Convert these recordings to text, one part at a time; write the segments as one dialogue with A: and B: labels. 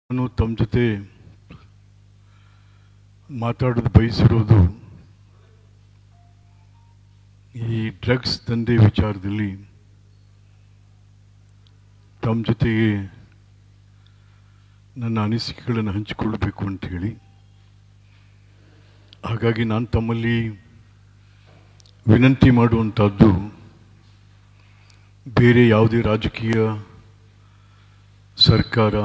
A: ನಾನು ತಮ್ಮ ಜೊತೆ ಮಾತಾಡೋದು ಬಯಸಿರೋದು ಈ ಡ್ರಗ್ಸ್ ದಂಧೆ ವಿಚಾರದಲ್ಲಿ ತಮ್ಮ ಜೊತೆಗೆ ನನ್ನ ಅನಿಸಿಕೆಗಳನ್ನು ಹಂಚಿಕೊಳ್ಳಬೇಕು ಅಂತ ಹೇಳಿ ಹಾಗಾಗಿ ನಾನು ತಮ್ಮಲ್ಲಿ ವಿನಂತಿ ಮಾಡುವಂಥದ್ದು ಬೇರೆ ಯಾವುದೇ ರಾಜಕೀಯ ಸರ್ಕಾರ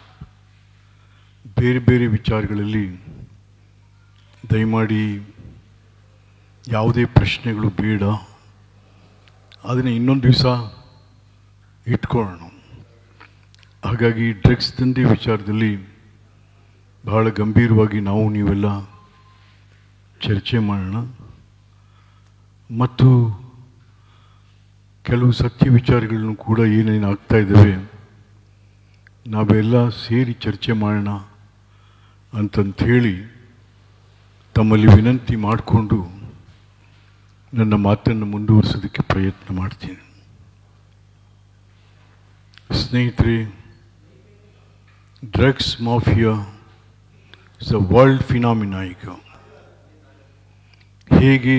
A: ಬೇರೆ ಬೇರೆ ವಿಚಾರಗಳಲ್ಲಿ ದಯಮಾಡಿ ಯಾವುದೇ ಪ್ರಶ್ನೆಗಳು ಬೇಡ ಅದನ್ನು ಇನ್ನೊಂದು ದಿವಸ ಇಟ್ಕೊಳ್ಳೋಣ ಹಾಗಾಗಿ ಡ್ರಗ್ಸ್ ದಂಧೆ ವಿಚಾರದಲ್ಲಿ ಬಹಳ ಗಂಭೀರವಾಗಿ ನಾವು ನೀವೆಲ್ಲ ಚರ್ಚೆ ಮಾಡೋಣ ಮತ್ತು ಕೆಲವು ಸತ್ಯ ವಿಚಾರಗಳನ್ನು ಕೂಡ ಏನೇನು ಆಗ್ತಾ ಇದ್ದಾವೆ ನಾವೆಲ್ಲ ಸೇರಿ ಚರ್ಚೆ ಮಾಡೋಣ ಅಂತಂಥೇಳಿ ತಮ್ಮಲ್ಲಿ ವಿನಂತಿ ಮಾಡಿಕೊಂಡು ನನ್ನ ಮಾತನ್ನು ಮುಂದುವರಿಸೋದಕ್ಕೆ ಪ್ರಯತ್ನ ಮಾಡ್ತೀನಿ ಸ್ನೇಹಿತರೆ drugs mafia is a world phenomena ಈಗ ಹೇಗೆ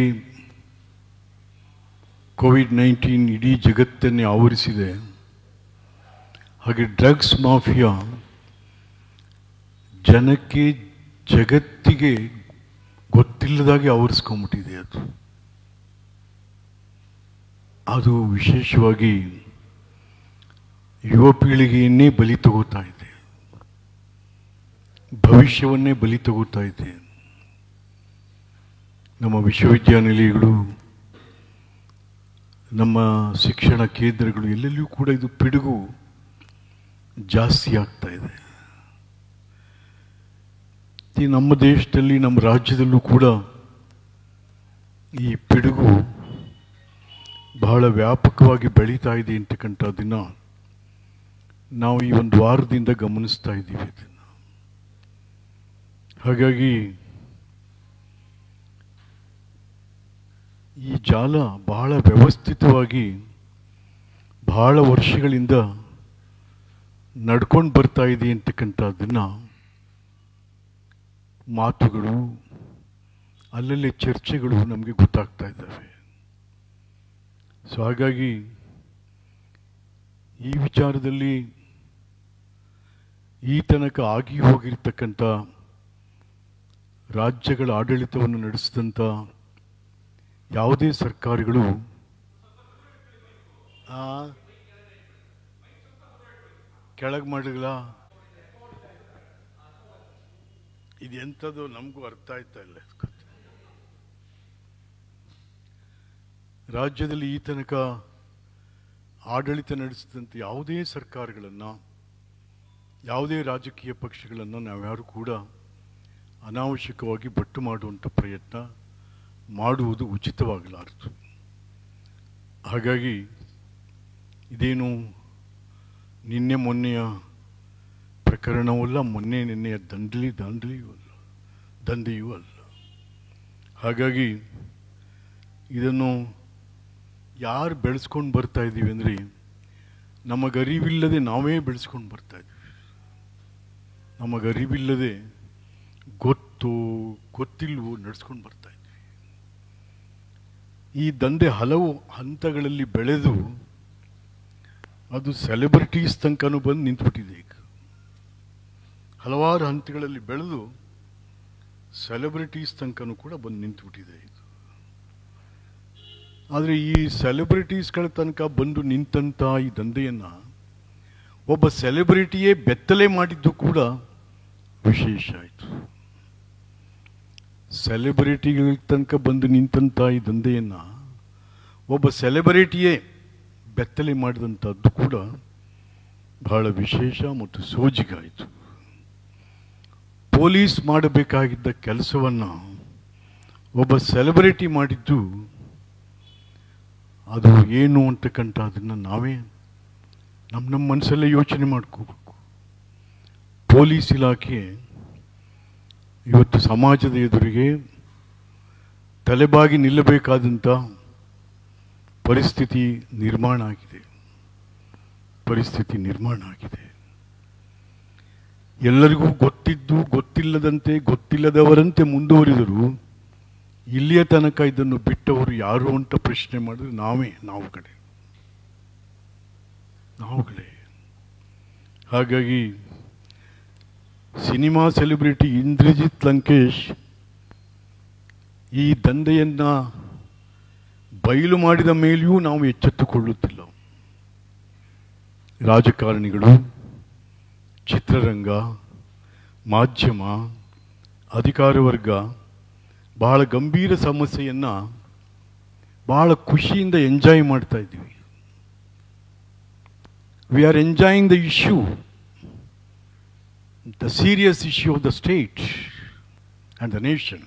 A: ಕೋವಿಡ್ ನೈನ್ಟೀನ್ ಇಡೀ ಜಗತ್ತನ್ನೇ ಆವರಿಸಿದೆ ಹಾಗೆ ಡ್ರಗ್ಸ್ ಮಾಫಿಯಾ ಜನಕ್ಕೆ ಜಗತ್ತಿಗೆ ಗೊತ್ತಿಲ್ಲದಾಗೆ ಆವರಿಸ್ಕೊಂಬಿಟ್ಟಿದೆ ಅದು ಅದು ವಿಶೇಷವಾಗಿ ಯುವ ಪೀಳಿಗೆಯನ್ನೇ ಬಲಿ ತಗೋತಾ ಇದೆ ಭವಿಷ್ಯವನ್ನೇ ಬಲಿ ತಗೋತಾ ಇದೆ ನಮ್ಮ ವಿಶ್ವವಿದ್ಯಾನಿಲಯಗಳು ನಮ್ಮ ಶಿಕ್ಷಣ ಕೇಂದ್ರಗಳು ಎಲ್ಲೆಲ್ಲಿಯೂ ಕೂಡ ಇದು ಪಿಡುಗು ಜಾಸ್ತಿ ಆಗ್ತಾ ಇದೆ ಈ ನಮ್ಮ ದೇಶದಲ್ಲಿ ನಮ್ಮ ರಾಜ್ಯದಲ್ಲೂ ಕೂಡ ಈ ಪಿಡುಗು ಬಹಳ ವ್ಯಾಪಕವಾಗಿ ಬೆಳೀತಾ ಇದೆ ಅಂತಕ್ಕಂಥದ್ದನ್ನು ನಾವು ಈ ಒಂದು ವಾರದಿಂದ ಗಮನಿಸ್ತಾ ಇದ್ದೀವಿ ಇದನ್ನು ಹಾಗಾಗಿ ಈ ಜಾಲ ಬಹಳ ವ್ಯವಸ್ಥಿತವಾಗಿ ಬಹಳ ವರ್ಷಗಳಿಂದ ನಡ್ಕೊಂಡು ಬರ್ತಾ ಇದೆ ಅಂತಕ್ಕಂಥದ್ದನ್ನು ಮಾತುಗಳು ಅಲ್ಲಲ್ಲಿ ಚರ್ಚೆಗಳು ನಮಗೆ ಗೊತ್ತಾಗ್ತಾ ಇದ್ದಾವೆ ಸೊ ಹಾಗಾಗಿ ಈ ವಿಚಾರದಲ್ಲಿ ಈ ತನಕ ಆಗಿ ಹೋಗಿರ್ತಕ್ಕಂಥ ರಾಜ್ಯಗಳ ಆಡಳಿತವನ್ನು ನಡೆಸಿದಂಥ ಯಾವುದೇ ಸರ್ಕಾರಗಳು ಕೆಳಗೆ ಮಾಡಲ ಇದು ಎಂಥದ್ದು ನಮಗೂ ಅರ್ಥ ಆಯ್ತಾ ಇಲ್ಲ ರಾಜ್ಯದಲ್ಲಿ ಈ ತನಕ ಆಡಳಿತ ನಡೆಸಿದಂಥ ಯಾವುದೇ ಸರ್ಕಾರಗಳನ್ನು ಯಾವುದೇ ರಾಜಕೀಯ ಪಕ್ಷಗಳನ್ನು ನಾವ್ಯಾರು ಕೂಡ ಅನಾವಶ್ಯಕವಾಗಿ ಬಟ್ಟು ಮಾಡುವಂಥ ಪ್ರಯತ್ನ ಮಾಡುವುದು ಉಚಿತವಾಗಲಾರದು ಹಾಗಾಗಿ ಇದೇನು ನಿನ್ನೆ ಮೊನ್ನೆಯ ಪ್ರಕರಣವಲ್ಲ ಮೊನ್ನೆ ನಿನ್ನೆಯ ದಂಡಲಿ ದಂಡಲಿಯೂ ಅಲ್ಲ ದಂಧೆಯೂ ಅಲ್ಲ ಹಾಗಾಗಿ ಇದನ್ನು ಯಾರು ಬೆಳೆಸ್ಕೊಂಡು ಬರ್ತಾ ಇದ್ದೀವಿ ಅಂದರೆ ನಮಗರಿವಿಲ್ಲದೆ ನಾವೇ ಬೆಳೆಸ್ಕೊಂಡು ಬರ್ತಾ ಇದ್ದೀವಿ ನಮಗರಿವಿಲ್ಲದೆ ಗೊತ್ತು ಗೊತ್ತಿಲ್ವೋ ನಡೆಸ್ಕೊಂಡು ಬರ್ತಾ ಇದ್ವಿ ಈ ದಂಧೆ ಹಲವು ಹಂತಗಳಲ್ಲಿ ಬೆಳೆದು ಅದು ಸೆಲೆಬ್ರಿಟೀಸ್ ತನಕನೂ ಬಂದು ನಿಂತುಬಿಟ್ಟಿದೆ ಈಗ ಹಲವಾರು ಹಂತಗಳಲ್ಲಿ ಬೆಳೆದು ಸೆಲೆಬ್ರಿಟೀಸ್ ತನಕನೂ ಕೂಡ ಬಂದು ನಿಂತುಬಿಟ್ಟಿದೆ ಇದು ಆದರೆ ಈ ಸೆಲೆಬ್ರಿಟೀಸ್ಗಳ ತನಕ ಬಂದು ನಿಂತಂಥ ಈ ದಂಧೆಯನ್ನು ಒಬ್ಬ ಸೆಲೆಬ್ರಿಟಿಯೇ ಬೆತ್ತಲೆ ಮಾಡಿದ್ದು ಕೂಡ ವಿಶೇಷ ಆಯಿತು ಸೆಲೆಬ್ರಿಟಿಗಳ ತನಕ ಬಂದು ನಿಂತಂಥ ಈ ದಂಧೆಯನ್ನು ಒಬ್ಬ ಸೆಲೆಬ್ರಿಟಿಯೇ ಬೆತ್ತಲೆ ಮಾಡಿದಂಥದ್ದು ಕೂಡ ಬಹಳ ವಿಶೇಷ ಮತ್ತು ಸೋಜಿಗಾಯಿತು ಪೊಲೀಸ್ ಮಾಡಬೇಕಾಗಿದ್ದ ಕೆಲಸವನ್ನು ಒಬ್ಬ ಸೆಲೆಬ್ರಿಟಿ ಮಾಡಿದ್ದು ಅದು ಏನು ಅಂತಕ್ಕಂಥ ಅದನ್ನು ನಾವೇ ನಮ್ಮ ನಮ್ಮ ಮನಸ್ಸಲ್ಲೇ ಯೋಚನೆ ಮಾಡ್ಕೋಬೇಕು ಪೊಲೀಸ್ ಇಲಾಖೆ ಇವತ್ತು ಸಮಾಜದ ಎದುರಿಗೆ ತಲೆಬಾಗಿ ನಿಲ್ಲಬೇಕಾದಂಥ ಪರಿಸ್ಥಿತಿ ನಿರ್ಮಾಣ ಆಗಿದೆ ಪರಿಸ್ಥಿತಿ ನಿರ್ಮಾಣ ಆಗಿದೆ ಎಲ್ಲರಿಗೂ ಗೊತ್ತಿದ್ದು ಗೊತ್ತಿಲ್ಲದಂತೆ ಗೊತ್ತಿಲ್ಲದವರಂತೆ ಮುಂದುವರಿದರು ಇಲ್ಲಿಯ ತನಕ ಇದನ್ನು ಬಿಟ್ಟವರು ಯಾರು ಅಂತ ಪ್ರಶ್ನೆ ಮಾಡಿದ್ರೆ ನಾವೇ ನಾವುಗಳೇ ನಾವುಗಳೇ ಹಾಗಾಗಿ ಸಿನಿಮಾ ಸೆಲೆಬ್ರಿಟಿ ಇಂದ್ರಜಿತ್ ಲಂಕೇಶ್ ಈ ದಂಧೆಯನ್ನ ಬಯಲು ಮಾಡಿದ ಮೇಲೆಯೂ ನಾವು ಎಚ್ಚೆತ್ತುಕೊಳ್ಳುತ್ತಿಲ್ಲ ರಾಜಕಾರಣಿಗಳು ಚಿತ್ರರಂಗ ಮಾಧ್ಯಮ ಅಧಿಕಾರ ವರ್ಗ ಬಹಳ ಗಂಭೀರ ಸಮಸ್ಯೆಯನ್ನ ಬಹಳ ಖುಷಿಯಿಂದ ಎಂಜಾಯ್ ಮಾಡ್ತಾ ಇದ್ದೀವಿ we are enjoying the issue the serious issue of the state and the nation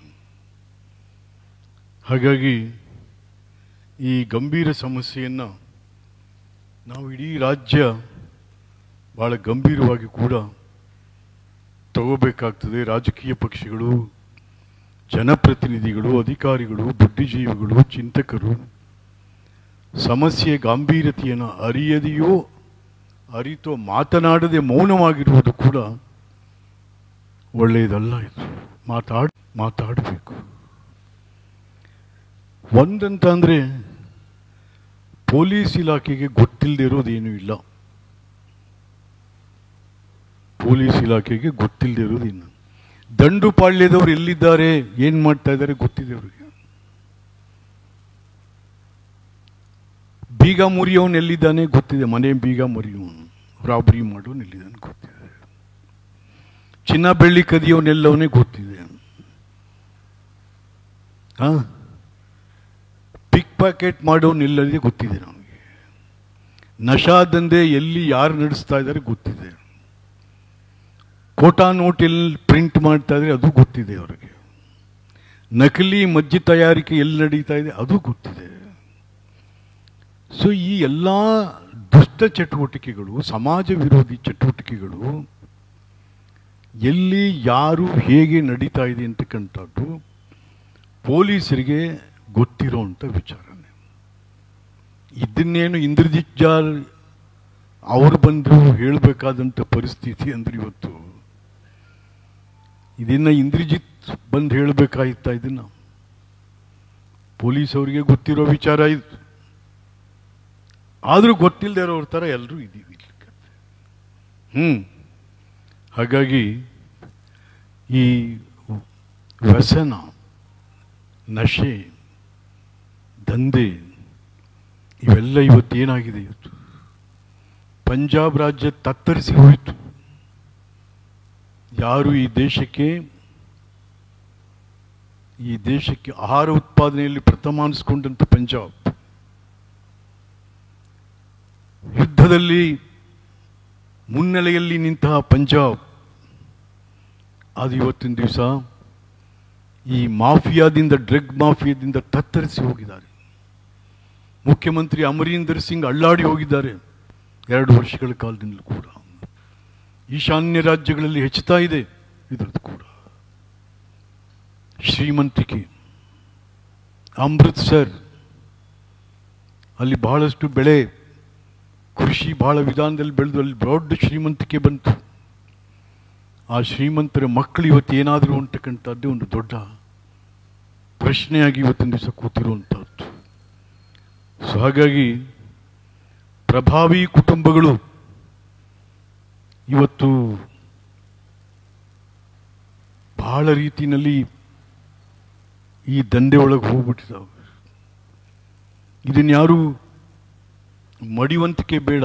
A: ಹಾಗಾಗಿ ಈ ಗಂಭೀರ ಸಮಸ್ಯೆಯನ್ನು ನಾವು ಇಡೀ ರಾಜ್ಯ ಬಹಳ ಗಂಭೀರವಾಗಿ ಕೂಡ ತಗೋಬೇಕಾಗ್ತದೆ ರಾಜಕೀಯ ಪಕ್ಷಗಳು ಜನಪ್ರತಿನಿಧಿಗಳು ಅಧಿಕಾರಿಗಳು ಬುದ್ಧಿಜೀವಿಗಳು ಚಿಂತಕರು ಸಮಸ್ಯೆಯ ಗಾಂಭೀರ್ಯತೆಯನ್ನು ಅರಿಯದೆಯೋ ಅರಿತೋ ಮಾತನಾಡದೆ ಮೌನವಾಗಿರುವುದು ಕೂಡ ಒಳ್ಳೆಯದಲ್ಲ ಇದು ಮಾತಾಡ್ ಮಾತಾಡಬೇಕು ಒಂದಂತ ಅಂದರೆ ಪೊಲೀಸ್ ಇಲಾಖೆಗೆ ಗೊತ್ತಿಲ್ಲದೆ ಇರೋದೇನೂ ಇಲ್ಲ ಪೊಲೀಸ್ ಇಲಾಖೆಗೆ ಗೊತ್ತಿಲ್ಲದೆ ಇರೋದೇನು ದಂಡು ಪಾಳ್ಯದವರು ಎಲ್ಲಿದ್ದಾರೆ ಏನ್ ಮಾಡ್ತಾ ಇದ್ದಾರೆ ಗೊತ್ತಿದೆ ಅವರಿಗೆ ಬೀಗ ಮುರಿಯೋನು ಎಲ್ಲಿದ್ದಾನೆ ಗೊತ್ತಿದೆ ಮನೆ ಬೀಗ ಮುರಿಯೋನು ರಾಬರಿ ಮಾಡೋನು ಎಲ್ಲಿದ್ದಾನೆ ಗೊತ್ತಿದೆ ಚಿನ್ನ ಬೆಳ್ಳಿ ಕದಿಯೋನೆಲ್ಲವನೇ ಗೊತ್ತಿದೆ ಹಾ ಪಿಕ್ ಪ್ಯಾಕೆಟ್ ಮಾಡೋನಿಲ್ಲದೆ ಗೊತ್ತಿದೆ ನಮಗೆ ನಶಾ ದಂಧೆ ಎಲ್ಲಿ ಯಾರು ನಡೆಸ್ತಾ ಇದ್ದಾರೆ ಗೊತ್ತಿದೆ ಕೋಟಾ ನೋಟ್ ಎಲ್ಲಿ ಪ್ರಿಂಟ್ ಮಾಡ್ತಾ ಇದ್ರೆ ಅದು ಗೊತ್ತಿದೆ ಅವರಿಗೆ ನಕಲಿ ಮಜ್ಜಿ ತಯಾರಿಕೆ ಎಲ್ಲಿ ನಡೀತಾ ಇದೆ ಅದು ಗೊತ್ತಿದೆ ಸೊ ಈ ಎಲ್ಲ ದುಷ್ಟ ಚಟುವಟಿಕೆಗಳು ಸಮಾಜ ವಿರೋಧಿ ಚಟುವಟಿಕೆಗಳು ಎಲ್ಲಿ ಯಾರು ಹೇಗೆ ನಡೀತಾ ಇದೆ ಅಂತಕ್ಕಂಥದ್ದು ಪೊಲೀಸರಿಗೆ ಗೊತ್ತಿರೋಂಥ ವಿಚಾರನೆ ಇದನ್ನೇನು ಇಂದ್ರಜಿತ್ ಜಾಲ್ ಅವರು ಬಂದು ಹೇಳಬೇಕಾದಂಥ ಪರಿಸ್ಥಿತಿ ಅಂದ್ರೆ ಇವತ್ತು ಇದನ್ನ ಇಂದ್ರಜಿತ್ ಬಂದು ಹೇಳಬೇಕಾಗಿತ್ತ ಇದನ್ನ ಪೊಲೀಸ್ ಅವರಿಗೆ ಗೊತ್ತಿರೋ ವಿಚಾರ ಇದು ಆದರೂ ಗೊತ್ತಿಲ್ಲದೆ ಇರೋರ ಥರ ಎಲ್ಲರೂ ಇದ್ದೀವಿ ಇಲ್ಲಿ. ಹ್ಮ್ ಹಾಗಾಗಿ ಈ ವ್ಯಸನ ನಶೆ ದಂಧೆ ಇವೆಲ್ಲ ಇವತ್ತೇನಾಗಿದೆ ಇವತ್ತು ಪಂಜಾಬ್ ರಾಜ್ಯ ತತ್ತರಿಸಿ ಹೋಯಿತು ಯಾರು ಈ ದೇಶಕ್ಕೆ ಈ ದೇಶಕ್ಕೆ ಆಹಾರ ಉತ್ಪಾದನೆಯಲ್ಲಿ ಪ್ರಥಮ ಅನಿಸ್ಕೊಂಡಂತ ಪಂಜಾಬ್ ಯುದ್ಧದಲ್ಲಿ ಮುನ್ನೆಲೆಯಲ್ಲಿ ನಿಂತಹ ಪಂಜಾಬ್ ಅದು ಇವತ್ತಿನ ದಿವಸ ಈ ಮಾಫಿಯಾದಿಂದ ಡ್ರಗ್ ಮಾಫಿಯಾದಿಂದ ತತ್ತರಿಸಿ ಹೋಗಿದ್ದಾರೆ ಮುಖ್ಯಮಂತ್ರಿ ಅಮರೀಂದರ್ ಸಿಂಗ್ ಅಳ್ಳಾಡಿ ಹೋಗಿದ್ದಾರೆ ಎರಡು ವರ್ಷಗಳ ಕಾಲದಿಂದಲೂ ಕೂಡ ಈಶಾನ್ಯ ರಾಜ್ಯಗಳಲ್ಲಿ ಹೆಚ್ಚುತ್ತಾ ಇದೆ ಇದರದ್ದು ಕೂಡ ಶ್ರೀಮಂತಿಕೆ ಅಮೃತ್ಸರ್ ಅಲ್ಲಿ ಬಹಳಷ್ಟು ಬೆಳೆ ಕೃಷಿ ಬಹಳ ವಿಧಾನದಲ್ಲಿ ಬೆಳೆದು ಅಲ್ಲಿ ದೊಡ್ಡ ಶ್ರೀಮಂತಿಕೆ ಬಂತು ಆ ಶ್ರೀಮಂತರ ಮಕ್ಕಳು ಇವತ್ತು ಏನಾದರೂ ಅಂತಕ್ಕಂಥದ್ದೇ ಒಂದು ದೊಡ್ಡ ಪ್ರಶ್ನೆಯಾಗಿ ಇವತ್ತಿನ ದಿವಸ ಕೂತಿರುವಂಥದ್ದು ಸೊ ಹಾಗಾಗಿ ಪ್ರಭಾವಿ ಕುಟುಂಬಗಳು ಇವತ್ತು ಬಹಳ ರೀತಿಯಲ್ಲಿ ಈ ದಂಧೆ ಒಳಗೆ ಹೋಗ್ಬಿಟ್ಟಿದ್ದಾವೆ ಇದನ್ಯಾರು ಮಡಿವಂತಿಕೆ ಬೇಡ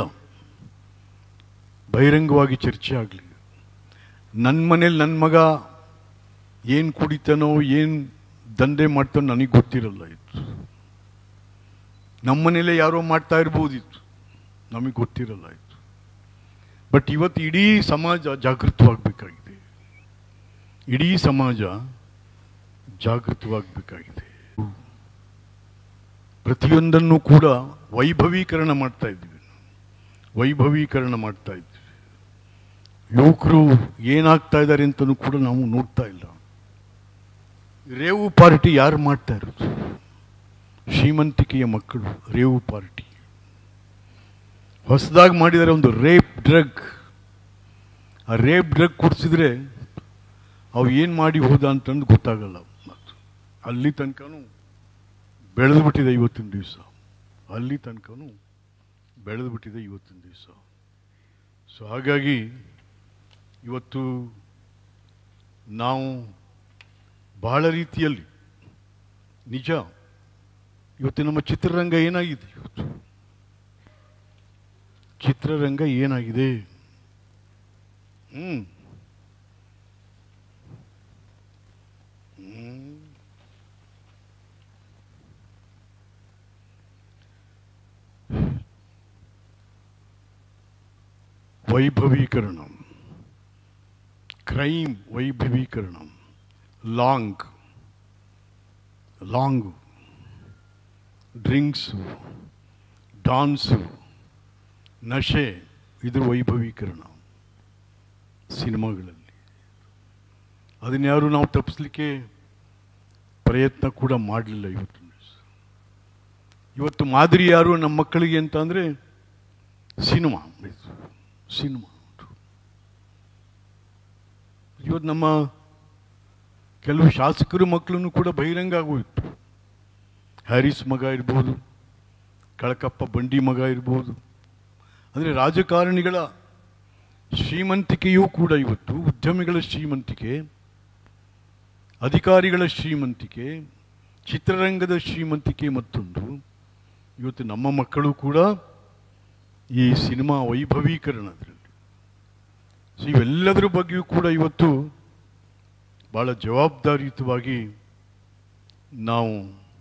A: ಬಹಿರಂಗವಾಗಿ ಚರ್ಚೆ ಆಗಲಿ ನನ್ನ ಮನೇಲಿ ನನ್ನ ಮಗ ಏನು ಕುಡಿತಾನೋ ಏನು ದಂಧೆ ಮಾಡ್ತಾನೋ ನನಗೆ ಗೊತ್ತಿರಲ್ಲ ಇತ್ತು ನಮ್ಮ ಮನೇಲೆ ಯಾರೋ ಮಾಡ್ತಾ ಇರ್ಬೋದಿತ್ತು ನಮಗೆ ಗೊತ್ತಿರಲ್ಲ ಇತ್ತು ಬಟ್ ಇವತ್ತು ಇಡೀ ಸಮಾಜ ಜಾಗೃತವಾಗಬೇಕಾಗಿದೆ ಇಡೀ ಸಮಾಜ ಜಾಗೃತವಾಗಬೇಕಾಗಿದೆ ಪ್ರತಿಯೊಂದನ್ನು ಕೂಡ ವೈಭವೀಕರಣ ಮಾಡ್ತಾ ಇದ್ದೀವಿ ವೈಭವೀಕರಣ ಮಾಡ್ತಾ ಇದ್ದೀವಿ ಯುವಕರು ಏನಾಗ್ತಾ ಇದ್ದಾರೆ ಅಂತಲೂ ಕೂಡ ನಾವು ನೋಡ್ತಾ ಇಲ್ಲ ರೇವು ಪಾರ್ಟಿ ಯಾರು ಮಾಡ್ತಾ ಇರೋದು ಶ್ರೀಮಂತಿಕೆಯ ಮಕ್ಕಳು ರೇವು ಪಾರ್ಟಿ ಹೊಸದಾಗಿ ಮಾಡಿದರೆ ಒಂದು ರೇಪ್ ಡ್ರಗ್ ಆ ರೇಪ್ ಡ್ರಗ್ ಕೊಡಿಸಿದ್ರೆ ಅವು ಏನು ಮಾಡಿ ಹೋದ ಅಂತಂದು ಗೊತ್ತಾಗಲ್ಲ ಮತ್ತು ಅಲ್ಲಿ ತನಕನೂ ಬೆಳೆದು ಬಿಟ್ಟಿದೆ ಇವತ್ತಿನ ದಿವಸ ಅಲ್ಲಿ ತನಕನೂ ಬೆಳೆದು ಬಿಟ್ಟಿದೆ ಇವತ್ತಿನ ದಿವಸ ಸೊ ಹಾಗಾಗಿ ಇವತ್ತು ನಾವು ಬಹಳ ರೀತಿಯಲ್ಲಿ ನಿಜ ಇವತ್ತು ನಮ್ಮ ಚಿತ್ರರಂಗ ಏನಾಗಿದೆ ಇವತ್ತು ಚಿತ್ರರಂಗ ಏನಾಗಿದೆ ಹ್ಮ್ ಹ್ಮ್. ವೈಭವೀಕರಣಂ ಕ್ರೈಮ್ ವೈಭವೀಕರಣಂ ಲಾಂಗ್ ಲಾಂಗು ಡ್ರಿಂಕ್ಸು ಡಾನ್ಸು ನಶೆ ಇದ್ರ ವೈಭವೀಕರಣ ಸಿನಿಮಾಗಳಲ್ಲಿ ಅದನ್ಯಾರು ನಾವು ತಪ್ಪಿಸ್ಲಿಕ್ಕೆ ಪ್ರಯತ್ನ ಕೂಡ ಮಾಡಲಿಲ್ಲ ಇವತ್ತು ಇವತ್ತು ಮಾದರಿ ಯಾರು ನಮ್ಮ ಮಕ್ಕಳಿಗೆ ಅಂತ ಅಂದರೆ ಸಿನಿಮಾ ಸಿನಿಮಾ ಇವತ್ತು ನಮ್ಮ ಕೆಲವು ಶಾಸಕರ ಮಕ್ಕಳನ್ನು ಕೂಡ ಬಹಿರಂಗ ಆಗೋಯಿತು ಹ್ಯಾರಿಸ್ ಮಗ ಇರ್ಬೋದು ಕಳಕಪ್ಪ ಬಂಡಿ ಮಗ ಇರ್ಬೋದು ಅಂದರೆ ರಾಜಕಾರಣಿಗಳ ಶ್ರೀಮಂತಿಕೆಯೂ ಕೂಡ ಇವತ್ತು ಉದ್ಯಮಿಗಳ ಶ್ರೀಮಂತಿಕೆ ಅಧಿಕಾರಿಗಳ ಶ್ರೀಮಂತಿಕೆ ಚಿತ್ರರಂಗದ ಶ್ರೀಮಂತಿಕೆ ಮತ್ತೊಂದು ಇವತ್ತು ನಮ್ಮ ಮಕ್ಕಳು ಕೂಡ ಈ ಸಿನಿಮಾ ವೈಭವೀಕರಣದಲ್ಲಿ ಸೊ ಇವೆಲ್ಲದರ ಬಗ್ಗೆಯೂ ಕೂಡ ಇವತ್ತು ಭಾಳ ಜವಾಬ್ದಾರಿಯುತವಾಗಿ ನಾವು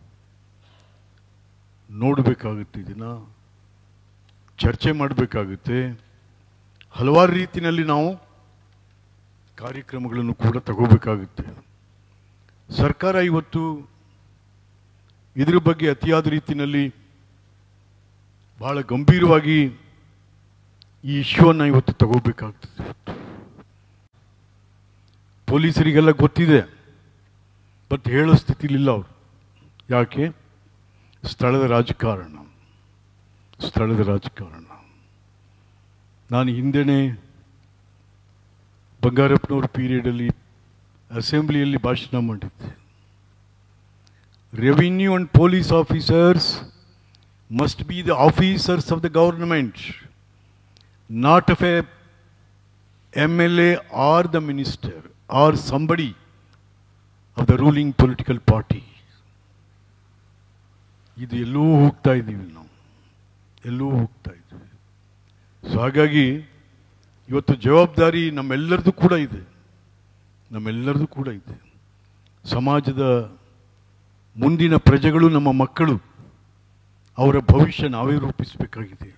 A: ನೋಡಬೇಕಾಗುತ್ತೆ ಇದನ್ನು ಚರ್ಚೆ ಮಾಡಬೇಕಾಗುತ್ತೆ ಹಲವಾರು ರೀತಿಯಲ್ಲಿ ನಾವು ಕಾರ್ಯಕ್ರಮಗಳನ್ನು ಕೂಡ ತಗೋಬೇಕಾಗುತ್ತೆ ಸರ್ಕಾರ ಇವತ್ತು ಇದ್ರ ಬಗ್ಗೆ ಅತಿಯಾದ ರೀತಿಯಲ್ಲಿ ಬಹಳ ಗಂಭೀರವಾಗಿ ಈ ಇಶ್ಯೂವನ್ನು ಇವತ್ತು ತಗೋಬೇಕಾಗ್ತದೆ ಇವತ್ತು ಪೊಲೀಸರಿಗೆಲ್ಲ ಗೊತ್ತಿದೆ ಬಟ್ ಹೇಳೋ ಸ್ಥಿತಿಲಿಲ್ಲ ಅವರು ಯಾಕೆ ಸ್ಥಳದ ರಾಜಕಾರಣ ಸ್ಥಳದ ರಾಜಕಾರಣ ನಾನು ಹಿಂದೆನೇ ಬಂಗಾರಪ್ಪನವ್ರ ಪೀರಿಯಡಲ್ಲಿ ಅಸೆಂಬ್ಲಿಯಲ್ಲಿ ಭಾಷಣ ಮಾಡಿದ್ದೆ revenue and police officers must be the officers of the government not of a M L A or the minister or somebody of the ruling political party ಇದು ಎಲ್ಲೂ ಹೋಗ್ತಾ ಇದ್ದೀವಿ ನಾವು ಎಲ್ಲೂ ಹೋಗ್ತಾ ಇದ್ದೀವಿ ಸೊ ಹಾಗಾಗಿ ಇವತ್ತು ಜವಾಬ್ದಾರಿ ನಮ್ಮೆಲ್ಲರದು ಕೂಡ ಇದೆ ನಮ್ಮೆಲ್ಲರದು ಕೂಡ ಇದೆ ಸಮಾಜದ ಮುಂದಿನ ಪ್ರಜೆಗಳು ನಮ್ಮ ಮಕ್ಕಳು ಅವರ ಭವಿಷ್ಯ ನಾವೇ ರೂಪಿಸಬೇಕಾಗಿದೆ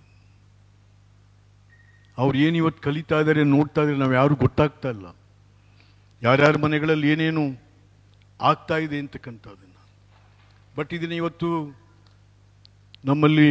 A: ಅವ್ರು ಏನು ಇವತ್ತು ಕಲಿತಾ ಇದ್ದಾರೆ ನೋಡ್ತಾ ಇದ್ದಾರೆ ನಾವು ಯಾರು ಗೊತ್ತಾಗ್ತಾ ಇಲ್ಲ ಯಾರ್ಯಾರ ಮನೆಗಳಲ್ಲಿ ಏನೇನು ಆಗ್ತಾ ಇದೆ ಅಂತಕ್ಕಂಥದ್ದನ್ನು ಬಟ್ ಇದನ್ನು ಇವತ್ತು ನಮ್ಮಲ್ಲಿ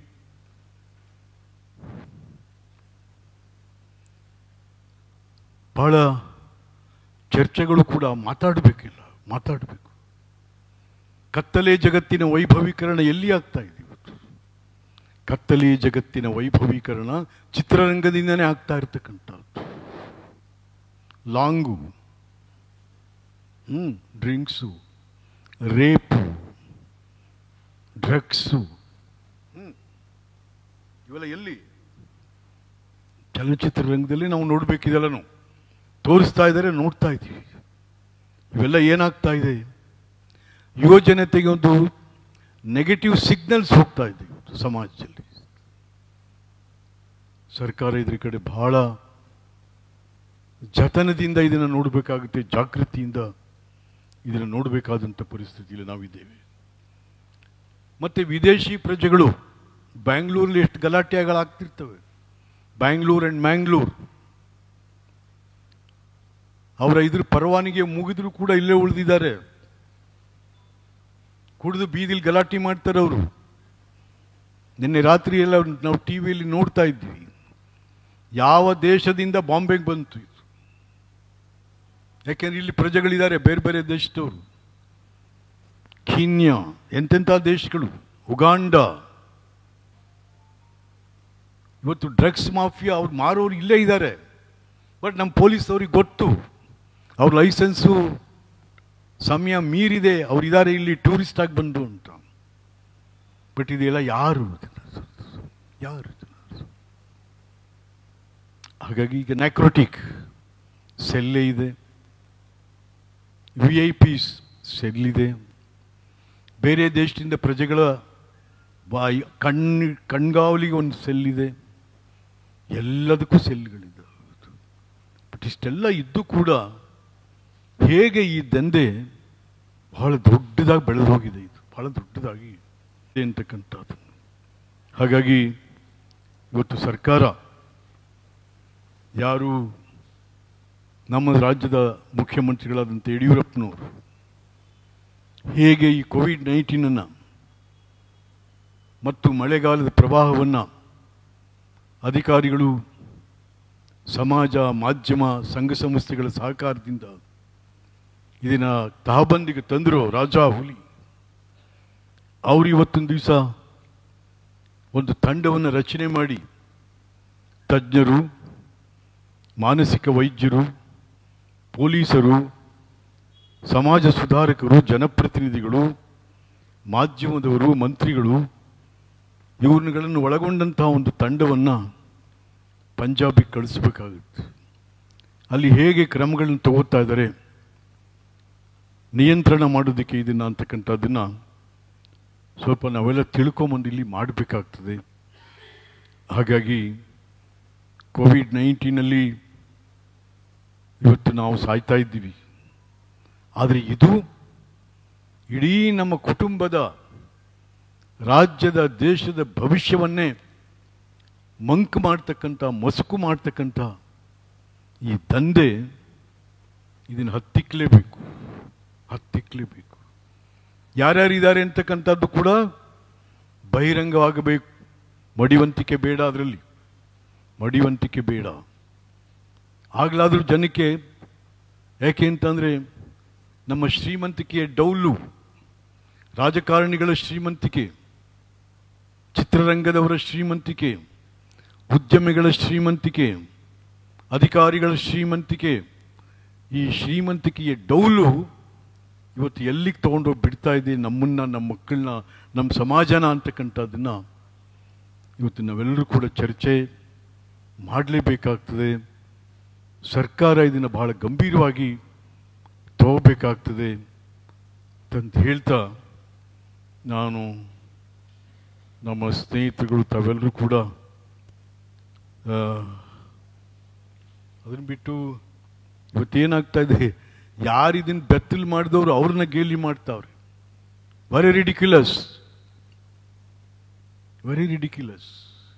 A: ಬಹಳ ಚರ್ಚೆಗಳು ಕೂಡ ಮಾತಾಡಬೇಕಿಲ್ಲ ಮಾತಾಡಬೇಕು ಕತ್ತಲೆ ಜಗತ್ತಿನ ವೈಭವೀಕರಣ ಎಲ್ಲಿ ಆಗ್ತಾ ಇದೆ ಇವತ್ತು ಕತ್ತಲೆ ಜಗತ್ತಿನ ವೈಭವೀಕರಣ ಚಿತ್ರರಂಗದಿಂದನೇ ಆಗ್ತಾ ಇರ್ತಕ್ಕಂಥದ್ದು ಲಾಂಗು ಹ್ಮ್ ಡ್ರಿಂಕ್ಸು ರೇಪು ಡ್ರಗ್ಸು ಇವೆಲ್ಲ ಎಲ್ಲಿ ಚಲನಚಿತ್ರರಂಗದಲ್ಲಿ ನಾವು ನೋಡಬೇಕಿದೆಲ್ಲ ನಾವು ತೋರಿಸ್ತಾ ಇದ್ದಾರೆ ನೋಡ್ತಾ ಇದ್ದೀವಿ ಇವೆಲ್ಲ ಏನಾಗ್ತಾ ಇದೆ ಯುವ ಜನತೆಗೆ ಒಂದು ನೆಗೆಟಿವ್ ಸಿಗ್ನಲ್ಸ್ ಹೋಗ್ತಾ ಇದೆ ಇವತ್ತು ಸಮಾಜದಲ್ಲಿ ಸರ್ಕಾರ ಇದ್ರ ಕಡೆ ಬಹಳ ಜತನದಿಂದ ಇದನ್ನು ನೋಡಬೇಕಾಗುತ್ತೆ ಜಾಗೃತಿಯಿಂದ ಇದನ್ನು ನೋಡಬೇಕಾದಂಥ ಪರಿಸ್ಥಿತಿಯಲ್ಲಿ ನಾವಿದ್ದೇವೆ ಮತ್ತೆ ವಿದೇಶಿ ಪ್ರಜೆಗಳು ಬ್ಯಾಂಗ್ಳೂರಲ್ಲಿ ಎಷ್ಟು ಗಲಾಟೆಗಳಾಗ್ತಿರ್ತವೆ ಬ್ಯಾಂಗ್ಳೂರ್ ಅಂಡ್ ಮ್ಯಾಂಗ್ಳೂರ್ ಅವರ ಇದ್ರ ಪರವಾನಿಗೆ ಮುಗಿದ್ರು ಕೂಡ ಇಲ್ಲೇ ಉಳಿದಿದ್ದಾರೆ ಕುಡಿದು ಬೀದಿಲಿ ಗಲಾಟೆ ಮಾಡ್ತಾರೆ ಅವರು ನಿನ್ನೆ ರಾತ್ರಿ ಎಲ್ಲ ನಾವು ಟಿ ವಿಯಲ್ಲಿ ನೋಡ್ತಾ ಇದ್ವಿ ಯಾವ ದೇಶದಿಂದ ಬಾಂಬೆಗೆ ಬಂತು ಇದು ಯಾಕೆಂದ್ರೆ ಇಲ್ಲಿ ಪ್ರಜೆಗಳಿದ್ದಾರೆ ಬೇರೆ ಬೇರೆ ದೇಶದವರು ಕೀನ್ಯಾ ಎಂತೆಂಥ ದೇಶಗಳು ಉಗಾಂಡ ಇವತ್ತು ಡ್ರಗ್ಸ್ ಮಾಫಿಯಾ ಅವ್ರು ಮಾರೋರು ಇಲ್ಲೇ ಇದ್ದಾರೆ ಬಟ್ ನಮ್ಮ ಪೊಲೀಸವ್ರಿಗೆ ಗೊತ್ತು ಅವ್ರ ಲೈಸೆನ್ಸು ಸಮಯ ಮೀರಿದೆ ಅವರಿದ್ದಾರೆ ಇಲ್ಲಿ ಟೂರಿಸ್ಟ್ ಆಗಿ ಬಂದು ಅಂತ ಬಟ್ ಇದೆಲ್ಲ ಯಾರು ಯಾರು ಹಾಗಾಗಿ ಈಗ ನ್ಯಾಕ್ರೋಟಿಕ್ ಸೆಲ್ಲೇ ಇದೆ ವಿ ಐ ಪಿಸ್ ಸೆಲ್ಲಿದೆ ಬೇರೆ ದೇಶದಿಂದ ಪ್ರಜೆಗಳ ಬಾಯಿ ಕಣ್ಣು ಕಣ್ಗಾವಲಿಗೆ ಒಂದು ಸೆಲ್ಲಿದೆ ಎಲ್ಲದಕ್ಕೂ ಸೆಲ್ಗಳಿದ್ದಾವೆ ಬಟ್ ಇಷ್ಟೆಲ್ಲ ಇದ್ದು ಕೂಡ ಹೇಗೆ ಈ ದಂಧೆ ಬಹಳ ದೊಡ್ಡದಾಗಿ ಬೆಳೆದು ಹೋಗಿದೆ ಇದು ಬಹಳ ದೊಡ್ಡದಾಗಿ ಇದೆ ಅಂತಕ್ಕಂಥದ್ದು ಹಾಗಾಗಿ ಇವತ್ತು ಸರ್ಕಾರ ಯಾರು ನಮ್ಮ ರಾಜ್ಯದ ಮುಖ್ಯಮಂತ್ರಿಗಳಾದಂಥ ಯಡಿಯೂರಪ್ಪನವರು ಹೇಗೆ ಈ ಕೋವಿಡ್ ನೈನ್ಟೀನನ್ನು ಮತ್ತು ಮಳೆಗಾಲದ ಪ್ರವಾಹವನ್ನು ಅಧಿಕಾರಿಗಳು ಸಮಾಜ ಮಾಧ್ಯಮ ಸಂಘ ಸಂಸ್ಥೆಗಳ ಸಹಕಾರದಿಂದ ಇದನ್ನು ತಹಬಂದಿಗೆ ತಂದರು ರಾಜಾ ಹುಲಿ ಅವರು ಇವತ್ತೊಂದು ದಿವಸ ಒಂದು ತಂಡವನ್ನು ರಚನೆ ಮಾಡಿ ತಜ್ಞರು ಮಾನಸಿಕ ವೈದ್ಯರು ಪೊಲೀಸರು ಸಮಾಜ ಸುಧಾರಕರು ಜನಪ್ರತಿನಿಧಿಗಳು ಮಾಧ್ಯಮದವರು ಮಂತ್ರಿಗಳು ಇವ್ರನ್ನುಗಳನ್ನು ಒಳಗೊಂಡಂತಹ ಒಂದು ತಂಡವನ್ನು ಪಂಜಾಬಿಗೆ ಕಳಿಸ್ಬೇಕಾಗುತ್ತೆ ಅಲ್ಲಿ ಹೇಗೆ ಕ್ರಮಗಳನ್ನು ತಗೋತಾ ಇದ್ದಾರೆ ನಿಯಂತ್ರಣ ಮಾಡೋದಕ್ಕೆ ಇದನ್ನ ಅಂತಕ್ಕಂಥದ್ದನ್ನು ಸ್ವಲ್ಪ ನಾವೆಲ್ಲ ತಿಳ್ಕೊಂಬಂದು ಇಲ್ಲಿ ಮಾಡಬೇಕಾಗ್ತದೆ ಹಾಗಾಗಿ ಕೋವಿಡ್ ನೈನ್ಟೀನಲ್ಲಿ ಇವತ್ತು ನಾವು ಸಾಯ್ತಾ ಇದ್ದೀವಿ ಆದರೆ ಇದು ಇಡೀ ನಮ್ಮ ಕುಟುಂಬದ ರಾಜ್ಯದ ದೇಶದ ಭವಿಷ್ಯವನ್ನೇ ಮಂಕ್ ಮಾಡ್ತಕ್ಕಂಥ ಮಸುಕು ಮಾಡ್ತಕ್ಕಂಥ ಈ ದಂಧೆ ಇದನ್ನು ಹತ್ತಿಕ್ಕಲೇಬೇಕು ಹತ್ತಿಕ್ಕಲೇಬೇಕು ಯಾರ್ಯಾರಿದ್ದಾರೆ ಅಂತಕ್ಕಂಥದ್ದು ಕೂಡ ಬಹಿರಂಗವಾಗಬೇಕು ಮಡಿವಂತಿಕೆ ಬೇಡ ಅದರಲ್ಲಿ ಮಡಿವಂತಿಕೆ ಬೇಡ ಆಗಲಾದರೂ ಜನಕ್ಕೆ ಯಾಕೆ ಅಂತಂದರೆ ನಮ್ಮ ಶ್ರೀಮಂತಿಕೆಯ ಡೌಲು ರಾಜಕಾರಣಿಗಳ ಶ್ರೀಮಂತಿಕೆ ಚಿತ್ರರಂಗದವರ ಶ್ರೀಮಂತಿಕೆ ಉದ್ಯಮಿಗಳ ಶ್ರೀಮಂತಿಕೆ ಅಧಿಕಾರಿಗಳ ಶ್ರೀಮಂತಿಕೆ ಈ ಶ್ರೀಮಂತಿಕೆಯ ಡೌಲು ಇವತ್ತು ಎಲ್ಲಿಗೆ ತೊಗೊಂಡೋಗಿ ಬಿಡ್ತಾ ಇದೆ ನಮ್ಮನ್ನ ನಮ್ಮ ಮಕ್ಕಳನ್ನ ನಮ್ಮ ಸಮಾಜನ ಅಂತಕ್ಕಂಥದ್ದನ್ನು ಇವತ್ತು ನಾವೆಲ್ಲರೂ ಕೂಡ ಚರ್ಚೆ ಮಾಡಲೇಬೇಕಾಗ್ತದೆ ಸರ್ಕಾರ ಇದನ್ನು ಬಹಳ ಗಂಭೀರವಾಗಿ ತಗೋಬೇಕಾಗ್ತದೆ ಅಂತ ಹೇಳ್ತಾ ನಾನು ನಮ್ಮ ಸ್ನೇಹಿತರುಗಳು ತಾವೆಲ್ಲರೂ ಕೂಡ ಅದನ್ನು ಬಿಟ್ಟು ಇವತ್ತೇನಾಗ್ತಾ ಇದೆ ಯಾರು ಇದನ್ನು ಬೆತ್ತಲು ಮಾಡಿದವರು ಅವ್ರನ್ನ ಗೇಲಿ ಮಾಡ್ತಾವ್ರೆ ವೆರಿ ರಿಡಿಕ್ಯುಲಸ್ ವೆರಿ ರಿಡಿಕ್ಯುಲಸ್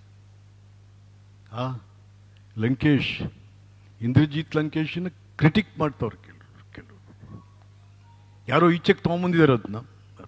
A: ಆ ಲಂಕೇಶ್ ಇಂದ್ರಜಿತ್ ಲಂಕೇಶನ ಕ್ರಿಟಿಕ್ ಮಾಡ್ತಾವ್ರೆ ಕೆಲವರು ಕೆಲವರು ಯಾರೋ ಈಚೆಗೆ ತೊಗೊಂಬಂದಿದ್ದಾರೆ ಅದನ್ನ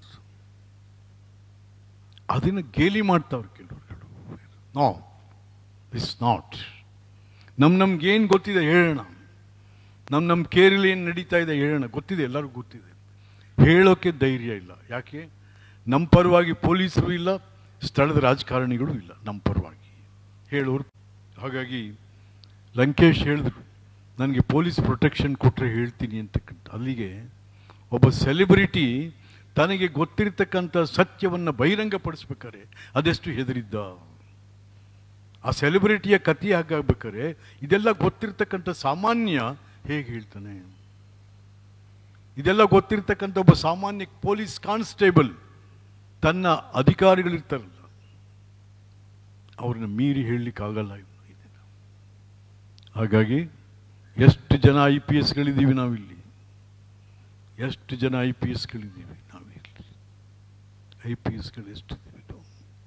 A: ಅದನ್ನು ಗೇಲಿ ಮಾಡ್ತಾವ್ರೆ ಕೆಲವರು ನೋ ಇಸ್ ನಾಟ್ ನಮ್ ನಮ್ಗೇನು ಗೊತ್ತಿದೆ ಹೇಳೋಣ ನಮ್ಮ ನಮ್ಮ ಕೇರಲ್ಲಿ ಏನು ನಡೀತಾ ಇದೆ ಹೇಳೋಣ ಗೊತ್ತಿದೆ ಎಲ್ಲರಿಗೂ ಗೊತ್ತಿದೆ ಹೇಳೋಕೆ ಧೈರ್ಯ ಇಲ್ಲ ಯಾಕೆ ನಮ್ಮ ಪರವಾಗಿ ಪೊಲೀಸರು ಇಲ್ಲ ಸ್ಥಳದ ರಾಜಕಾರಣಿಗಳು ಇಲ್ಲ ನಮ್ಮ ಪರವಾಗಿ ಹೇಳೋರು ಹಾಗಾಗಿ ಲಂಕೇಶ್ ಹೇಳಿದ್ರು ನನಗೆ ಪೊಲೀಸ್ ಪ್ರೊಟೆಕ್ಷನ್ ಕೊಟ್ಟರೆ ಹೇಳ್ತೀನಿ ಅಂತಕ್ಕಂಥ ಅಲ್ಲಿಗೆ ಒಬ್ಬ ಸೆಲೆಬ್ರಿಟಿ ತನಗೆ ಗೊತ್ತಿರತಕ್ಕಂಥ ಸತ್ಯವನ್ನು ಬಹಿರಂಗಪಡಿಸ್ಬೇಕಾರೆ ಅದೆಷ್ಟು ಹೆದರಿದ್ದ ಆ ಸೆಲೆಬ್ರಿಟಿಯ ಕಥೆ ಹಾಗಾಗ್ಬೇಕಾದ್ರೆ ಇದೆಲ್ಲ ಗೊತ್ತಿರ್ತಕ್ಕಂಥ ಸಾಮಾನ್ಯ ಹೇಗೆ ಹೇಳ್ತಾನೆ ಇದೆಲ್ಲ ಗೊತ್ತಿರ್ತಕ್ಕಂಥ ಒಬ್ಬ ಸಾಮಾನ್ಯ ಪೊಲೀಸ್ ಕಾನ್ಸ್ಟೇಬಲ್ ತನ್ನ ಅಧಿಕಾರಿಗಳಿರ್ತಾರಲ್ಲ ಅವ್ರನ್ನ ಮೀರಿ ಹೇಳಲಿಕ್ಕಾಗಲ್ಲ ಇದನ್ನ. ಹಾಗಾಗಿ ಎಷ್ಟು ಜನ ಐ ಪಿ ಎಸ್ಗಳಿದ್ದೀವಿ ನಾವಿಲ್ಲಿ ಎಷ್ಟು ಜನ ಐ ಪಿ ಎಸ್ಗಳಿದ್ದೀವಿ ನಾವಿಲ್ಲಿ ಐ ಪಿ ಎಸ್ಗಳು ಎಷ್ಟಿದ್ದೀವಿ ನಾವು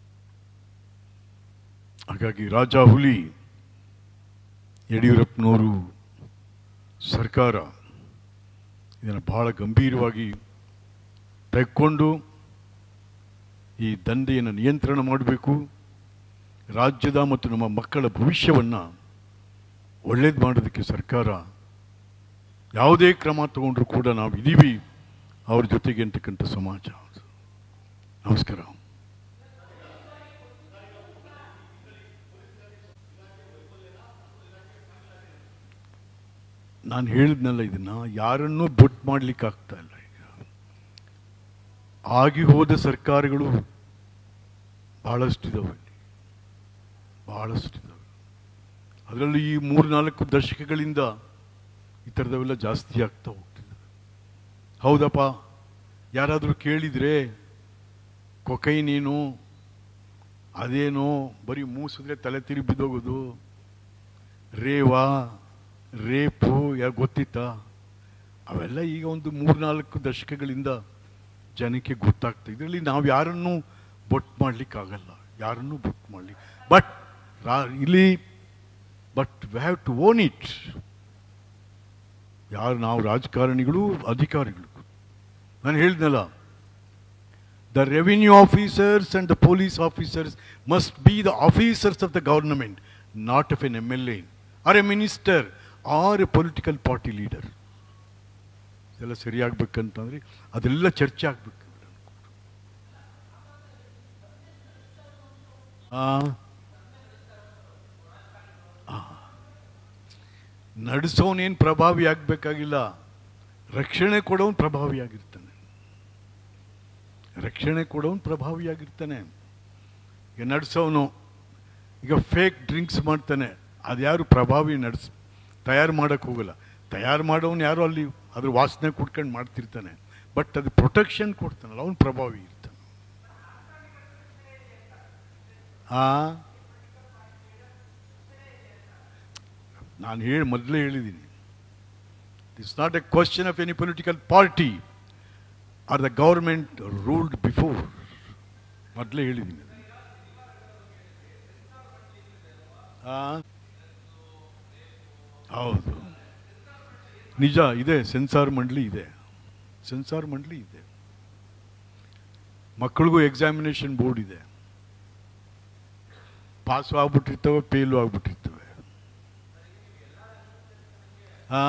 A: ಹಾಗಾಗಿ ರಾಜ ಹುಲಿ ಯಡಿಯೂರಪ್ಪನವರು ಸರ್ಕಾರ ಇದನ್ನು ಬಹಳ ಗಂಭೀರವಾಗಿ ತೆಗೆದುಕೊಂಡು ಈ ದಂಧೆಯನ್ನು ನಿಯಂತ್ರಣ ಮಾಡಬೇಕು ರಾಜ್ಯದ ಮತ್ತು ನಮ್ಮ ಮಕ್ಕಳ ಭವಿಷ್ಯವನ್ನು ಒಳ್ಳೇದು ಮಾಡೋದಕ್ಕೆ ಸರ್ಕಾರ ಯಾವುದೇ ಕ್ರಮ ತಗೊಂಡ್ರೂ ಕೂಡ ನಾವು ಇದ್ದೀವಿ ಅವ್ರ ಜೊತೆಗೆ ಅಂತಕ್ಕಂಥ ಸಮಾಜ ನಮಸ್ಕಾರ ನಾನು ಹೇಳಿದ್ನಲ್ಲ ಇದನ್ನ ಯಾರನ್ನೂ ಬೊಟ್ ಮಾಡ್ಲಿಕ್ಕೆ ಆಗ್ತಾ ಇಲ್ಲ ಈಗ ಆಗಿ ಹೋದ ಸರ್ಕಾರಗಳು ಬಹಳಷ್ಟಿದಾವೆ ಇಲ್ಲಿ. ಬಹಳಷ್ಟಿದಾವೆ ಅದರಲ್ಲೂ ಈ ಮೂರ್ನಾಲ್ಕು ದಶಕಗಳಿಂದ ಈ ಥರದವೆಲ್ಲ ಜಾಸ್ತಿ ಆಗ್ತಾ ಹೋಗ್ತಿದೆ ಹೌದಪ್ಪ ಯಾರಾದರೂ ಕೇಳಿದ್ರೆ ಕೊಕೈನೇನು ಅದೇನೋ ಬರೀ ಮೂಸಿದ್ರೆ ತಲೆ ತಿರುಗಿ ಬಿದ್ದೋಗೋದು ರೇವಾ ರೇಪು ಯಾರು ಗೊತ್ತಿತ್ತಾ ಅವೆಲ್ಲ ಈಗ ಒಂದು ಮೂರ್ನಾಲ್ಕು ದಶಕಗಳಿಂದ ಜನಕ್ಕೆ ಗೊತ್ತಾಗ್ತದೆ ಇದರಲ್ಲಿ ನಾವು ಯಾರನ್ನೂ ಬೊಟ್ ಮಾಡಲಿಕ್ಕಾಗಲ್ಲ ಯಾರನ್ನೂ ಬೊಟ್ ಮಾಡಲಿ ಬಟ್ ಇಲ್ಲಿ but we have to own it ಯಾರು ನಾವು ರಾಜಕಾರಣಿಗಳು ಅಧಿಕಾರಿಗಳು ನಾನು ಹೇಳಿದ್ನಲ್ಲ the revenue officers and the police officers must be the officers of the government not of an M L A or a minister or a political party leader ಇದೆಲ್ಲ ಸರಿಯಾಗಬೇಕಂತಂದ್ರೆ ಅದೆಲ್ಲ ಚರ್ಚೆ ಆಗ್ಬೇಕು ಆ ನಡೆಸೋನೇನು ಪ್ರಭಾವಿ ಆಗಬೇಕಾಗಿಲ್ಲ ರಕ್ಷಣೆ ಕೊಡೋನ್ ಪ್ರಭಾವಿಯಾಗಿರ್ತಾನೆ ರಕ್ಷಣೆ ಕೊಡೋನ್ ಪ್ರಭಾವಿಯಾಗಿರ್ತಾನೆ ಈಗ ನಡೆಸೋನು ಈಗ ಫೇಕ್ ಡ್ರಿಂಕ್ಸ್ ಮಾಡ್ತಾನೆ ಅದ್ಯಾರು ಪ್ರಭಾವಿ ನಡೆಸ್ ತಯಾರು ಮಾಡೋಕ್ಕೆ ಹೋಗಲ್ಲ ತಯಾರು ಮಾಡೋನು ಯಾರು ಅಲ್ಲಿ ಅದ್ರ ವಾಸನೆ ಕುಡ್ಕೊಂಡು ಮಾಡ್ತಿರ್ತಾನೆ ಬಟ್ ಅದು ಪ್ರೊಟೆಕ್ಷನ್ ಕೊಡ್ತಾನಲ್ಲ ಅವನು ಪ್ರಭಾವಿ ಇರ್ತಾನೆ ಆ ನಾನು ಹೇಳಿ ಮೊದಲೇ ಹೇಳಿದ್ದೀನಿ it's not a question of any political party or the government ruled before ಮೊದಲೇ ಹೇಳಿದ್ದೀನಿ ಆ? ಹೌದು ನಿಜ ಇದೆ ಸೆನ್ಸಾರ್ ಮಂಡಳಿ ಇದೆ ಸೆನ್ಸಾರ್ ಮಂಡಳಿ ಇದೆ ಮಕ್ಕಳಿಗೂ ಎಕ್ಸಾಮಿನೇಷನ್ ಬೋರ್ಡ್ ಇದೆ ಪಾಸು ಆಗ್ಬಿಟ್ಟಿರ್ತವೆ ಫೇಲು ಆಗ್ಬಿಟ್ಟಿರ್ತವೆ ಹಾ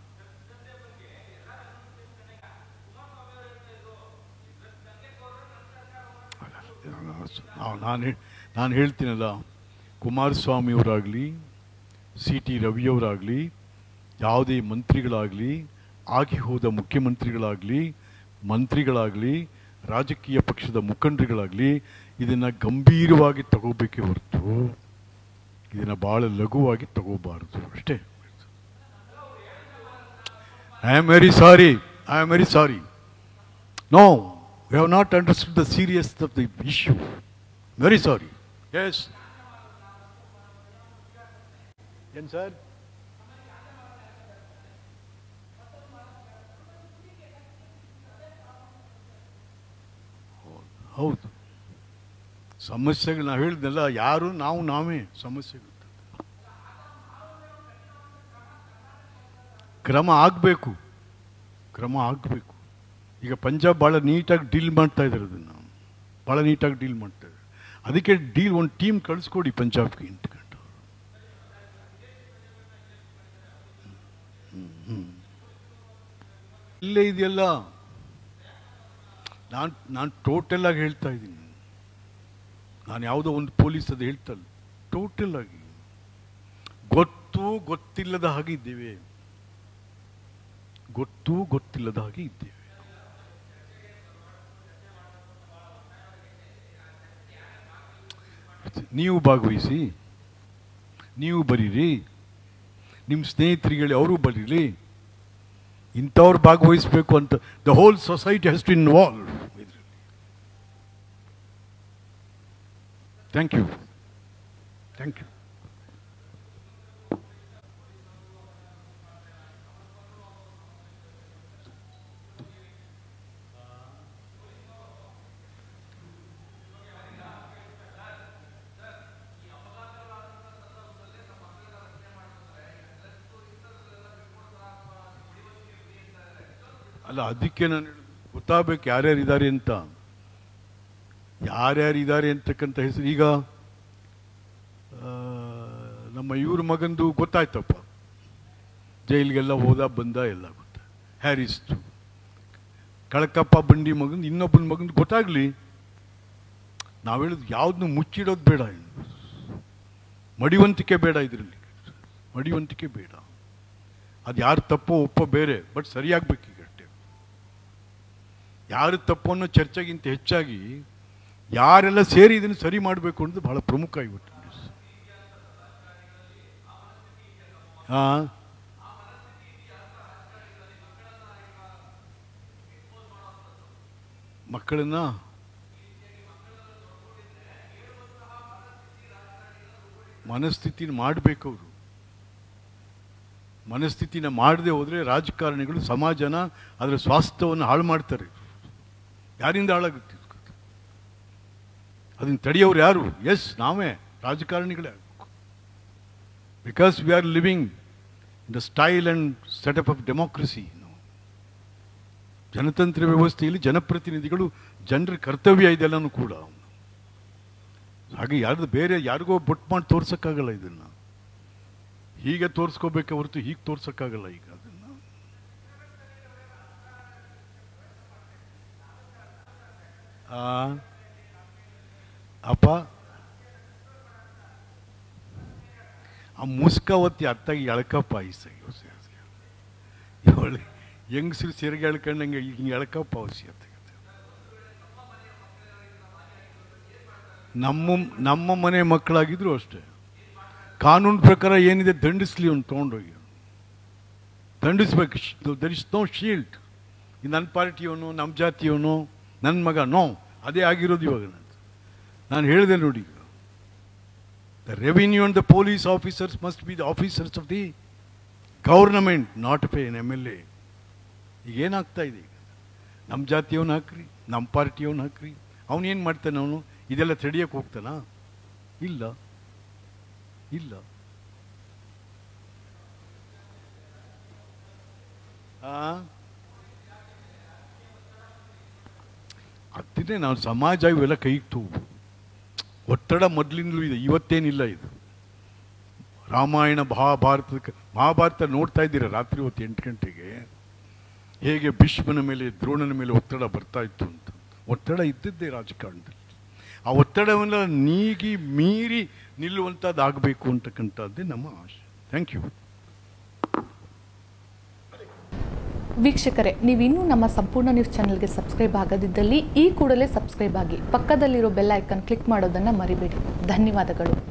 A: ನಾನು ನಾನು ಹೇಳ್ತೀನಲ್ಲ ಕುಮಾರಸ್ವಾಮಿಯವರಾಗಲಿ ಸಿ ಟಿ ರವಿಯವರಾಗಲಿ ಯಾವುದೇ ಮಂತ್ರಿಗಳಾಗಲಿ ಆಗಿ ಹೋದ ಮುಖ್ಯಮಂತ್ರಿಗಳಾಗಲಿ ಮಂತ್ರಿಗಳಾಗಲಿ ರಾಜಕೀಯ ಪಕ್ಷದ ಮುಖಂಡರುಗಳಾಗಲಿ ಇದನ್ನು ಗಂಭೀರವಾಗಿ ತಗೋಬೇಕೇ ಹೊರತು ಇದನ್ನು ಭಾಳ ಲಘುವಾಗಿ ತಗೋಬಾರದು ಅಷ್ಟೇ I am very sorry I am very sorry no we have not understood the serious of the issue very sorry yes ಏನು ಸರ್ ಹೌದು ಸಮಸ್ಯೆಗಳು ನಾವು ಹೇಳಿದ್ನಲ್ಲ ಯಾರು ನಾವು ನಾವೇ ಸಮಸ್ಯೆಗಳು ಕ್ರಮ ಆಗಬೇಕು ಕ್ರಮ ಆಗಬೇಕು ಈಗ ಪಂಜಾಬ್ ಭಾಳ ನೀಟಾಗಿ ಡೀಲ್ ಮಾಡ್ತಾ ಇದ್ದಾರೆ ಅದನ್ನು ಭಾಳ ನೀಟಾಗಿ ಡೀಲ್ ಮಾಡ್ತಾ ಇದ್ದಾರೆ ಅದಕ್ಕೆ ಡೀಲ್ ಒಂದು ಟೀಮ್ ಕಳಿಸ್ಕೊಡಿ ಪಂಜಾಬ್ಗೆ ಇಂಟ್ಕೊಂಡು ಇಲ್ಲೇ ಇದೆಯಲ್ಲ ನಾನು ನಾನು ಟೋಟಲ್ ಆಗಿ ಹೇಳ್ತಾ ಇದ್ದೀನಿ ನಾನು ಯಾವುದೋ ಒಂದು ಪೊಲೀಸ್ ಅದು ಹೇಳ್ತಲ್ಲ ಟೋಟಲ್ ಆಗಿ ಗೊತ್ತು ಗೊತ್ತಿಲ್ಲದ ಹಾಗೆ ಇದ್ದೇವೆ ಗೊತ್ತು ಗೊತ್ತಿಲ್ಲದ ಹಾಗೆ ಇದ್ದೇವೆ ನೀವು ಭಾಗವಹಿಸಿ ನೀವು ಬರೀರಿ ನಿಮ್ಮ ಸ್ನೇಹಿತರಿಗೆ ಅವರು ಬರೀರಿ ಇಂಥವ್ರು ಭಾಗವಹಿಸಬೇಕು ಅಂತ the whole society has to involve thank you thank you ಅಲ್ಲ ಅದಕ್ಕೆ ನಾನು ಹೇಳುದು, ಗೊತ್ತಾಗಬೇಕು ಯಾರ್ಯಾರು ಇದ್ದಾರೆ ಅಂತ ಯಾರ್ಯಾರು ಇದ್ದಾರೆ ಅಂತಕ್ಕಂಥ ಹೆಸರು ಈಗ ಆ, ನಮ್ಮ ಇವ್ರ ಮಗಂದು ಗೊತ್ತಾಯ್ತಪ್ಪ ಜೈಲಿಗೆಲ್ಲ ಹೋದ ಬಂದ ಎಲ್ಲ ಗೊತ್ತ ಹ್ಯಾರಿಸ್ತು ಕಳಕಪ್ಪ ಬಂಡಿ ಮಗಂದು ಇನ್ನೊಬ್ಬನ ಮಗಂದು ಗೊತ್ತಾಗ್ಲಿ ನಾವು ಹೇಳುದು ಯಾವ್ದನ್ನು ಮುಚ್ಚಿಡೋದು ಬೇಡ ಮಡಿವಂತಿಕೆ ಬೇಡ ಇದರಲ್ಲಿ ಮಡಿವಂತಿಕೆ ಬೇಡ ಅದು ಯಾರು ತಪ್ಪೋ ಒಪ್ಪೋ ಬೇರೆ ಬಟ್ ಸರಿಯಾಗಬೇಕೀಗ ಅಷ್ಟೇ ಯಾರು ತಪ್ಪು ಅನ್ನೋ ಚರ್ಚೆಗಿಂತ ಹೆಚ್ಚಾಗಿ ಯಾರೆಲ್ಲ ಸೇರಿ ಇದನ್ನು ಸರಿ ಮಾಡಬೇಕು ಅನ್ನೋದು ಬಹಳ ಪ್ರಮುಖ ಇವತ್ತು ಹಾಂ ಮಕ್ಕಳನ್ನ ಮನಸ್ಥಿತಿನ ಮಾಡಬೇಕು ಅವರು ಮನಸ್ಥಿತಿನ ಮಾಡದೆ ಹೋದರೆ ರಾಜಕಾರಣಿಗಳು ಸಮಾಜನ ಅದರ ಸ್ವಾಸ್ಥ್ಯವನ್ನು ಹಾಳು ಮಾಡ್ತಾರೆ ಯಾರಿಂದ ಹಾಳಾಗುತ್ತೆ ಅದನ್ನು ತಡೆಯೋರು ಯಾರು ಎಸ್ ನಾವೇ ರಾಜಕಾರಣಿಗಳೇ because we are living in the style and setup of democracy ಜನತಂತ್ರ ವ್ಯವಸ್ಥೆಯಲ್ಲಿ ಜನಪ್ರತಿನಿಧಿಗಳು ಜನರ ಕರ್ತವ್ಯ ಇದೆಲ್ಲನೂ ಕೂಡ ಹಾಗೆ ಯಾರ್ದು ಬೇರೆ ಯಾರಿಗೋ ಬೊಟ್ಟು ಮಾಡಿ ತೋರ್ಸೋಕ್ಕಾಗಲ್ಲ ಇದನ್ನು ಹೀಗೆ ತೋರಿಸ್ಕೋಬೇಕೆ ಹೊರತು ಹೀಗೆ ತೋರ್ಸೋಕ್ಕಾಗಲ್ಲ ಈಗ ಅದನ್ನು ಆ, ಅಪ್ಪ ಆ ಮುಸ್ಕ ಒತ್ತಿ ಅತ್ತಾಗಿ ಎಳ್ಕಪ್ಪ ಈಸ ಇವಳು ಹೆಂಗಸರು ಸೆರಗೆ ಎಳ್ಕೊಂಡಂಗೆ ಹಿಂಗೆ ಎಳ್ಕಪ್ಪ ಅವಶ್ಯಕತೆ ನಮ್ಮ ನಮ್ಮ ಮನೆ ಮಕ್ಕಳಾಗಿದ್ರು ಅಷ್ಟೇ ಕಾನೂನು ಪ್ರಕಾರ ಏನಿದೆ ದಂಡಿಸ್ಲಿ ಅವ್ನು ತೊಗೊಂಡೋಗಿ ದಂಡಿಸ್ಬೇಕು ದರ್ ಇಸ್ ನೋ ಶೀಲ್ಡ್ ನನ್ನ ಪಾರ್ಟಿಯವನು ನಮ್ಮ ಜಾತಿಯವನು ನನ್ನ ಮಗ ನೋ ಅದೇ ಆಗಿರೋದು ಇವಾಗ ನಾನು ನಾನು ಹೇಳಿದೆ ನೋಡಿ the revenue and the police officers must be the officers of the government not pay an M L A ಈಗ ಏನಾಗ್ತಾ ಇದೆ ಈಗ ನಮ್ಮ ಜಾತಿಯವನು ಹಾಕ್ರಿ ನಮ್ಮ ಪಾರ್ಟಿಯವನು ಹಾಕ್ರಿ ಅವನೇನು ಮಾಡ್ತಾನೆ ಅವನು ಇದೆಲ್ಲ ತಡಿಯಕ್ಕೆ ಹೋಗ್ತಾನಾ ಇಲ್ಲ ಇಲ್ಲ ಆ? ಅದನ್ನೇ ನಾವು ಸಮಾಜ ಇವೆಲ್ಲ ಕೈಗೆ ತಗೋ ಒತ್ತಡ ಮೊದಲಿಂದಲೂ ಇದೆ ಇವತ್ತೇನಿಲ್ಲ ಇದು ರಾಮಾಯಣ ಮಹಾಭಾರತ ಮಹಾಭಾರತ ನೋಡ್ತಾ ಇದ್ದೀರಾ ರಾತ್ರಿ ಹೊತ್ತು ಎಂಟು ಗಂಟೆಗೆ ಹೇಗೆ ಭೀಷ್ಮನ ಮೇಲೆ ದ್ರೋಣನ ಮೇಲೆ ಒತ್ತಡ ಬರ್ತಾ ಇತ್ತು ಅಂತ ಒತ್ತಡ ಇದ್ದಿದ್ದೇ ರಾಜಕಾರಣದಲ್ಲಿ ಆ ಒತ್ತಡವನ್ನ ನೀಗಿ ಮೀರಿ ನಿಲ್ಲುವಂಥದ್ದಾಗಬೇಕು ಅಂತಕ್ಕಂಥದ್ದೇ ನಮ್ಮ ಆಶೆ ಥ್ಯಾಂಕ್ ಯು
B: ವೀಕ್ಷಕರೇ ನೀವಿನ್ನೂ ನಮ್ಮ ಸಂಪೂರ್ಣ ನ್ಯೂಸ್ ಚಾನೆಲ್ಗೆ ಸಬ್ಸ್ಕ್ರೈಬ್ ಆಗದಿದ್ದಲ್ಲಿ ಈ ಕೂಡಲೇ ಸಬ್ಸ್ಕ್ರೈಬ್ ಆಗಿ ಪಕ್ಕದಲ್ಲಿರೋ ಬೆಲ್ ಐಕನ್ ಕ್ಲಿಕ್ ಮಾಡೋದನ್ನು ಮರಿಬೇಡಿ ಧನ್ಯವಾದಗಳು